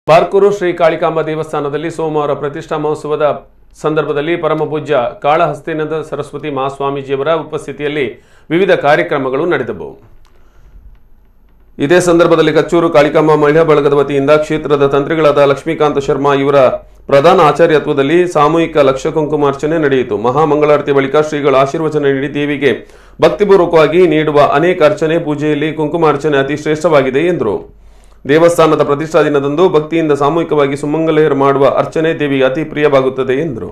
ಪಾರ್ಕೂರು ಶ್ರೀ ಕಾಳಿಕಾಂಬ ದೇವಸ್ಥಾನದಲ್ಲಿ ಸೋಮವಾರ ಪ್ರತಿಷ್ಠಾ ಮಹೋತ್ಸವದ ಸಂದರ್ಭದಲ್ಲಿ ಪರಮ ಪೂಜ್ಯ ಕಾಳಹಸ್ತಿನದ ಸರಸ್ವತಿ ಮಹಾಸ್ವಾಮೀಜಿಯವರ ಉಪಸ್ಥಿತಿಯಲ್ಲಿ ವಿವಿಧ ಕಾರ್ಯಕ್ರಮಗಳು ನಡೆದವು ಇದೇ ಸಂದರ್ಭದಲ್ಲಿ ಕಚ್ಚೂರು ಕಾಳಿಕಾಂಬ ಮಹಿಳಾ ಬಳಗದ ವತಿಯಿಂದ ಕ್ಷೇತ್ರದ ತಂತ್ರಿಗಳಾದ ಲಕ್ಷ್ಮೀಕಾಂತ ಶರ್ಮಾ ಇವರ ಪ್ರಧಾನ ಆಚಾರ್ಯತ್ವದಲ್ಲಿ ಸಾಮೂಹಿಕ ಲಕ್ಷ ಕುಂಕುಮಾರ್ಚನೆ ನಡೆಯಿತು ಮಹಾಮಂಗಳಾರತಿ ಬಳಿಕ ಶ್ರೀಗಳು ಆಶೀರ್ವಚನ ನೀಡಿ ದೇವಿಗೆ ಭಕ್ತಿಪೂರ್ವಕವಾಗಿ ನೀಡುವ ಅನೇಕ ಅರ್ಚನೆ ಪೂಜೆಯಲ್ಲಿ ಕುಂಕುಮಾರ್ಚನೆ ಅತಿ ಶ್ರೇಷ್ಠವಾಗಿದೆ ಎಂದರು ದೇವಸ್ಥಾನದ ಪ್ರತಿಷ್ಠಾ ದಿನದಂದು ಭಕ್ತಿಯಿಂದ ಸಾಮೂಹಿಕವಾಗಿ ಸುಮಂಗಲೆಯರು ಮಾಡುವ ಅರ್ಚನೆ ದೇವಿಗೆ ಅತಿ ಪ್ರಿಯವಾಗುತ್ತದೆ ಎಂದರು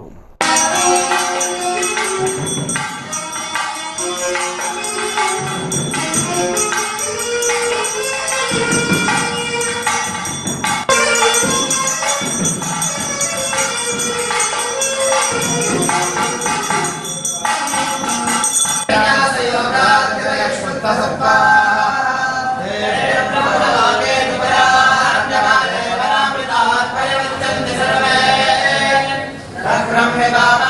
ब्रह्मदा